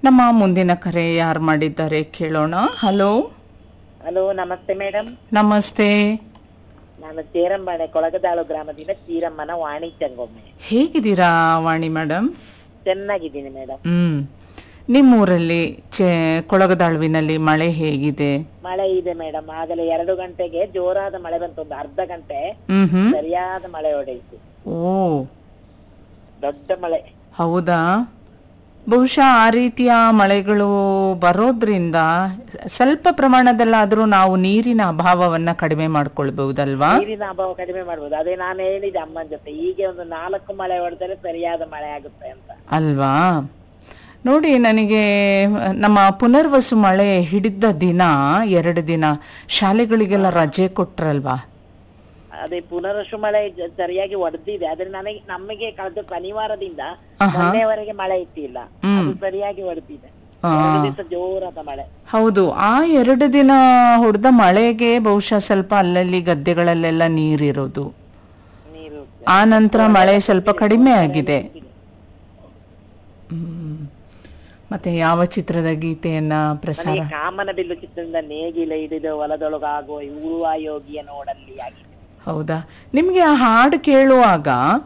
ನಮ್ಮ ಮುಂದಿನ ಕರೆ ಯಾರು ಮಾಡಿದ್ದಾರೆ ಕೇಳೋಣ ಹಲೋ ಹಲೋ ನಮಸ್ತೆ ಮೇಡಮ್ ನಮಸ್ತೆ ನಾನು ಚೇರಂಬಾಣೆ ಕೊಳಗದಾಳು ಗ್ರಾಮದಿಂದ ಚೀರಮ್ಮನ ವಾಣಿ ಚಂಗೊಮ್ಮೆ ಹೇಗಿದ್ದೀರಾ ವಾಣಿ ಮೇಡಮ್ ಚೆನ್ನಾಗಿದ್ದೀನಿ ಮೇಡಮ್ ಹ್ಮ್ ನಿಮ್ಮೂರಲ್ಲಿ ಚೆ ಕೊಳಗದಾಳುವಿನಲ್ಲಿ ಮಳೆ ಹೇಗಿದೆ ಮಳೆ ಇದೆ ಮೇಡಮ್ ಆಗಲೇ ಎರಡು ಗಂಟೆಗೆ ಜೋರಾದ ಮಳೆ ಬಂತು ಒಂದು ಅರ್ಧ ಗಂಟೆ ಹ್ಮ್ ಹ್ಮ್ ಸರಿಯಾದ ಮಳೆ ಹೊಡೆಯಿತು ಓ ದೊಡ್ಡ ಮಳೆ ಹೌದಾ ಬಹುಶಃ ಆ ರೀತಿಯ ಮಳೆಗಳು ಬರೋದ್ರಿಂದ ಸ್ವಲ್ಪ ಪ್ರಮಾಣದಲ್ಲಾದರೂ ನಾವು ನೀರಿನ ಅಭಾವವನ್ನ ಕಡಿಮೆ ಮಾಡ್ಕೊಳ್ಬಹುದಲ್ವಾ ನೀರಿನ ಅಭಾವ ಕಡಿಮೆ ಮಾಡ್ಬೋದು ಅದೇ ನಾನು ಹೇಳಿದೆ ಅಮ್ಮನ ಜೊತೆ ಹೀಗೆ ಒಂದು ನಾಲ್ಕು ಮಳೆ ಹೊಡೆದರೆ ಸರಿಯಾದ ಮಳೆ ಆಗುತ್ತೆ ಅಂತ ಅಲ್ವಾ ನೋಡಿ ನನಗೆ ನಮ್ಮ ಪುನರ್ವಸು ಮಳೆ ಹಿಡಿದ ದಿನ ಎರಡು ದಿನ ಶಾಲೆಗಳಿಗೆಲ್ಲ ರಜೆ ಕೊಟ್ರಲ್ವಾ ಅದೇ ಪುನರಶು ಮಳೆ ಜ- ಸರಿಯಾಗಿ ಹೊಡೆದಿದೆ ಆದ್ರೆ ನನಗೆ ನಮಗೆ ಕಳೆದ ಶನಿವಾರದಿಂದ ಆಹಾ. ಮೊನ್ನೆವರೆಗೆ ಮಳೆ ಇಟ್ಟಿಲ್ಲ ಹ್ಮ್. ಅದು ಸರಿಯಾಗಿ ಹೊಡೆದಿದೆ ಆ. ಎರಡು ದಿವಸ ಜೋರಾದ ಮಳೆ ಹೌದು ಆ ಎರಡು ದಿನ ಹೊಡೆದ ಮಳೆಗೆ ಬಹುಶಃ ಸ್ವಲ್ಪ ಅಲ್ಲಲ್ಲಿ ಗದ್ದೆಗಳಲ್ಲೆಲ್ಲ ನೀರಿರೋದು ನೀರು ಆ ನಂತರ ಮಳೆ ಸ್ವಲ್ಪ ಕಡಿಮೆ ಆಗಿದೆ ಹ್ಮ್. ಮತ್ತೆ ಯಾವ ಚಿತ್ರದ ಗೀತೆಯನ್ನ ಪ್ರಸಾರ ನನಗೆ ಕಾಮನ ಬಿಲ್ಲು ಚಿತ್ರದಿಂದ ನೇಗಿಲ ಹಿಡಿದು ಹೊಲದೊಳಗಾಗುವ ಉರುವ ಯೋಗಿಯ ನೋಡಲ್ಲಿ ಆಗಿದೆ ಹೌದಾ ನಿಮ್ಗೆ ಆ ಹಾಡು ಕೇಳುವಾಗ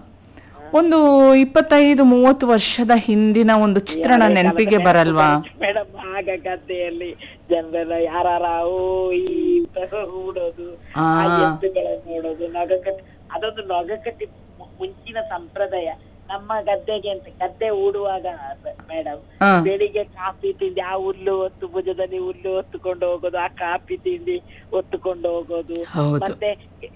ಒಂದು ಇಪ್ಪತ್ತೈದು ಮೂವತ್ತು ವರ್ಷದ ಹಿಂದಿನ ಒಂದು ಚಿತ್ರಣ ನೆನಪಿಗೆ ಬರಲ್ವಾ ಮೇಡಮ್ ಆಗ ಗದ್ದೆಯಲ್ಲಿ ಜನರೆಲ್ಲ ಯಾರಾರ ಓ ಈ ಅಂತ ಹೂಡೋದು ಆ. ಆ ಎತ್ತುಗಳನ್ನು ನೋಡೋದು ನಗ ಕಟ್ಟಿ ಅದೊಂದು ನಗ ಕಟ್ಟಿ ಮು- ಮುಂಚಿನ ಸಂಪ್ರದಾಯ ನಮ್ಮ ಗದ್ದೆಗೆ ಅಂತ ಗದ್ದೆ ಹೂಡುವಾಗ ಮೇಡಮ್ ಹಾ. ಬೆಳಿಗ್ಗೆ ಕಾಫಿ ತಿಂಡಿ ಆ ಹುಲ್ಲು ಹೊತ್ತು ಭುಜದಲ್ಲಿ ಹುಲ್ಲು ಹೊತ್ತುಕೊಂಡು ಹೋಗೋದು ಆ ಕಾಫಿ ತಿಂಡಿ ಹೊತ್ತುಕೊಂಡು ಹೋಗೋದು ಹೌದು. ಮತ್ತೆ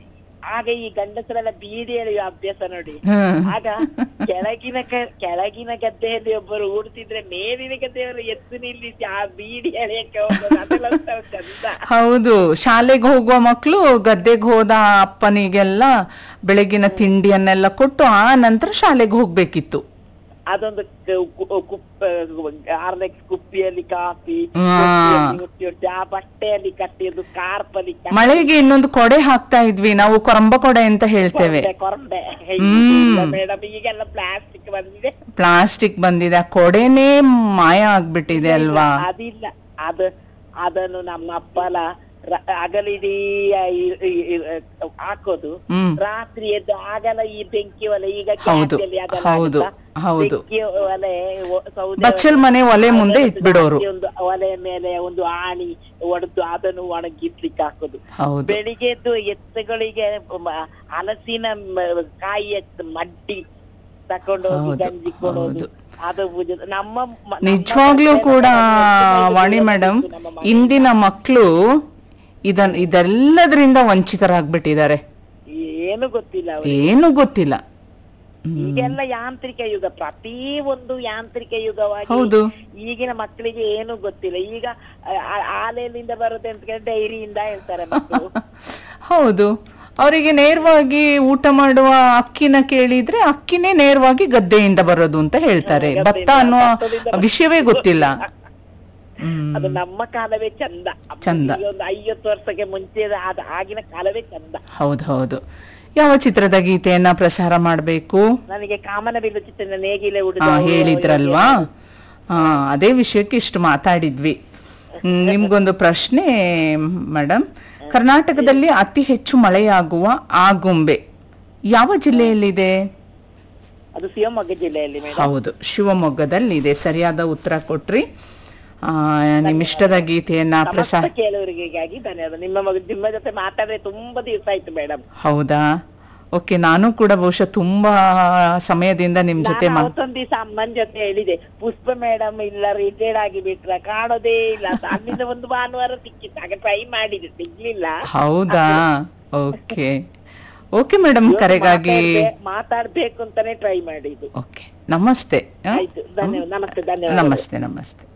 ಆಗ ಈ ಗಂಡಸರೆಲ್ಲ ಬೀಡಿ ಎಳೆಯುವ ಅಭ್ಯಾಸ ನೋಡಿ ಹ್ಮ್. ಆಗ ಕೆಳಗಿನ ಕ- ಕೆಳಗಿನ ಗದ್ದೆಯಲ್ಲಿ ಒಬ್ಬರು ಊಡ್ತಿದ್ರೆ ಮೇಲಿನ ಗದ್ದೆಯವರು ಎತ್ತು ನಿಲ್ಲಿಸಿ ಆ ಬೀಡಿ ಎಳೆಯಕ್ಕೆ ಹೋಗೋದು ಅದೆಲ್ಲ ಒಂಥರ ಚಂದ ಹೌದು ಶಾಲೆಗೆ ಹೋಗುವ ಮಕ್ಕಳು ಗದ್ದೆಗೆ ಹೋದ ಅಪ್ಪನಿಗೆಲ್ಲ ಬೆಳಗಿನ ತಿಂಡಿಯನ್ನೆಲ್ಲ ಕೊಟ್ಟು ಆ ನಂತರ ಶಾಲೆಗೆ ಹೋಗ್ಬೇಕಿತ್ತು ಅದೊಂದು ಕ- ಕು- ಕುಪ್ಪ ಆರ್ನೆಕ್ಸ್ ಕುಪ್ಪಿಯಲ್ಲಿ ಕಾಫಿ ಹಾ. ಹೊಟ್ಟಿಯಲ್ಲಿ ಹೊಟ್ಟಿ ಹೊಟ್ಟಿ ಆ ಬಟ್ಟೆಯಲ್ಲಿ ಕಟ್ಟಿದ್ದು ಕಾರ್ಪಲ್ಲಿ ಕಟ್ಟಿ ಮಳೆಗೆ ಇನ್ನೊಂದು ಕೊಡೆ ಹಾಕ್ತಾ ಇದ್ವಿ ನಾವು ಕೊರಂಬ ಕೊಡೆ ಅಂತ ಹೇಳ್ತೇವೆ ಕೊರಂಬೆ ಹ್ಮ್. ಮೇಡಮ್ ಈಗೆಲ್ಲ ಪ್ಲಾಸ್ಟಿಕ್ ಬಂದಿದೆ ಪ್ಲಾಸ್ಟಿಕ್ ಬಂದಿದೆ ಆ ಕೊಡೆನೇ ಮಾಯ ಆಗ್ಬಿಟ್ಟಿದೆ ಅಲ್ವಾ ಅದಿಲ್ಲ ಅದು ಅದನ್ನು ನಮ್ಮ ಅಪ್ಪಲ ರ- ಹಗಲಿಡೀ ಇ- ಇ- ಇ- ಹಾಕೋದು ಹ್ಮ್ ರಾತ್ರಿ ಎದ್ದು ಆಗಲ್ಲ ಈ ಬೆಂಕಿ ಒಲೆ ಈಗ ಹೌದು, gas ಅಲ್ಲಿ ಅದೆಲ್ಲ ಹೌದು, ಆಗುತ್ತಾ? ಹೌದು. ಬೆಂಕಿ ಒಲೆ ಒ- ಸೌದೆ ಬಚ್ಚಲ್ ಮನೆ ಒಲೆ ಮುಂದೆ ಅದನ್ನು ಇಟ್ಬಿಡೋರು ಜಾಸ್ತಿ ಒಂದು ಒಲೆ ಮೇಲೆ ಒಂದು ಆಣಿ ಒಡೆದು ಅದನ್ನು ಒಣಗಿಸ್ಲಿಕ್ಕೆ ಹಾಕೋದು ಹೌದು ಬೆಳಿಗ್ಗೆ ಎದ್ದು ಎತ್ತುಗಳಿಗೆ ಮ- ಹಲಸಿನ ಮ- ಕಾಯಿಯ ಮಡ್ಡಿ ತಕೊಂಡು ಹೋಗಿ ಹೌದು, ಗಂಜಿ ಕೊಡೋದು ಹೌದು. ಅದು ಪೂಜೆ- ನಮ್ಮ ಮ- ನಮ್ಮ ನಿಜವಾಗ್ಲೂ ಗದ್ದೆಯಲ್ಲಿ ಕೂಡ ನಮ್ಮ ವಾಣಿ ಗದ್ದೆಯಲ್ಲಿ ಮೇಡಮ್ ನಮ್ಮ ಮನೆ- ಇಂದಿನ ಮಕ್ಕಳು ಇದನ್ ಇದೆಲ್ಲದರಿಂದ ವಂಚಿತರಾಗ್ಬಿಟ್ಟಿದ್ದಾರೆ ಏನು ಗೊತ್ತಿಲ್ಲ ಅವ್ರಿಗೆ. ಏನು ಗೊತ್ತಿಲ್ಲ ಹ್ಮ್. ಈಗೆಲ್ಲ ಯಾಂತ್ರಿಕ ಯುಗ ಪ್ರತಿ ಒಂದು ಯಾಂತ್ರಿಕ ಯುಗವಾಗಿ ಹೌದು ಈಗಿನ ಮಕ್ಕಳಿಗೆ ಏನು ಗೊತ್ತಿಲ್ಲ ಈಗ ಆ- ಆ- ಆಲೆಯಿಂದ ಬರುತ್ತೆ ಅಂತ ಕೇಳಿ ಡೈರಿಯಿಂದ ಹೇಳ್ತಾರೆ ಮಕ್ಕಳು ಹೌದು ಅವರಿಗೆ ನೇರವಾಗಿ ಊಟ ಮಾಡುವ ಅಕ್ಕಿನ ಕೇಳಿದ್ರೆ ಅಕ್ಕಿನೇ ನೇರವಾಗಿ ಗದ್ದೆಯಿಂದ ಬರೋದು ಅಂತ ಹೇಳ್ತಾರೆ ಹಾ, ಭತ್ತ ಗದ್ದೆಯಿಂದ, ಅನ್ನುವ ಭತ್ತದಿಂದ ವಿಷಯವೇ ಗೊತ್ತಿಲ್ಲ ಹ್ಮ್ ಅದು ನಮ್ಮ ಕಾಲವೇ ಚಂದ ಚಂದ. ಈಗ ಒಂದು ಐವತ್ತು ವರ್ಷಕ್ಕೆ ಮುಂಚೆ ಆದ ಆಗಿನ ಕಾಲವೇ ಚಂದ ಹೌದು ಹೌದು ಯಾವ ಚಿತ್ರದ ಗೀತೆಯನ್ನ ಪ್ರಸಾರ ಮಾಡಬೇಕು ನನಗೆ ಕಾಮನ ಬಿಲ್ಲು ಚಿತ್ರದ ನೇಗಿಲೆ ಹಾ ಉಡಿದ ಹೇಳಿದ್ರಲ್ವಾ ಹಾ ಅದೇ ವಿಷಯಕ್ಕೆ ಇಷ್ಟು ಮಾತಾಡಿದ್ವಿ ಹ್ಮ್, ನಿಮ್ಗೊಂದು ಪ್ರಶ್ನೆ ಮೇಡಮ್ ಕರ್ನಾಟಕದಲ್ಲಿ ಅತಿ ಹೆಚ್ಚು ಮಳೆಯಾಗುವ ಆಗುಂಬೆ ಯಾವ ಜಿಲ್ಲೆಯಲ್ಲಿದೆ ಅದು ಶಿವಮೊಗ್ಗ ಜಿಲ್ಲೆಯಲ್ಲಿ ಮೇಡಮ್ ಹೌದು ಶಿವಮೊಗ್ಗದಲ್ಲಿದೆ ಸರಿಯಾದ ಉತ್ತರ ಕೊಟ್ರಿ ಆ, ನಿಮ್ಮಿಷ್ಟದ ಗೀತೆಯನ್ನ ಪ್ರಸಾರ ಸಮಸ್ತ ಕೇಳುವರಿಗಾಗಿ ಧನ್ಯವಾದ ನಿಮ್ಮ ಮಗ ನಿಮ್ಮ ಜೊತೆ ಮಾತಾಡಿದ್ರೆ ತುಂಬಾ ದಿವಸ ಆಯ್ತು ಮೇಡಮ್ ಹೌದಾ ಓಕೆ ನಾನು ಕೂಡ ಬಹುಶಃ ತುಂಬಾ ಸಮಯದಿಂದ ನಿಮ್ ಜೊತೆ ನಾನು ಮಾ ಅವತ್ತೊಂದ್ ದಿವಸ ಅಮ್ಮನ್ ಜೊತೆ ಹೇಳಿದೆ ಪುಷ್ಪ ಮೇಡಮ್ ಇಲ್ಲ ರಿಟೈರ್ಡ್ ಆಗಿ ಬಿಟ್ರ ಕಾಣೋದೇ ಇಲ್ಲ ಅಂತ ಅಲ್ಲಿಂದ ಒಂದು ಭಾನುವಾರ ಸಿಕ್ಕಿತ್ತು ಆಗ ಟ್ರೈ ಮಾಡಿದೆ ಸಿಗ್ಲಿಲ್ಲ ಹೌದಾ ಓಕೆ ಓಕೆ ಮೇಡಮ್ ಕರೆಗಾಗಿ ಮಾತಾಡ್ಬೇ- ಮಾತಾಡ್ಬೇಕು ಅಂತಾನೆ ಟ್ರೈ ಮಾಡಿದ್ದು ಓಕೆ ನಮಸ್ತೆ ಆ? ಆಯ್ತು ಧನ್ಯವಾದ ನಮಸ್ತೆ ಧನ್ಯವಾದ ನಮಸ್ತೆ ನಮಸ್ತೆ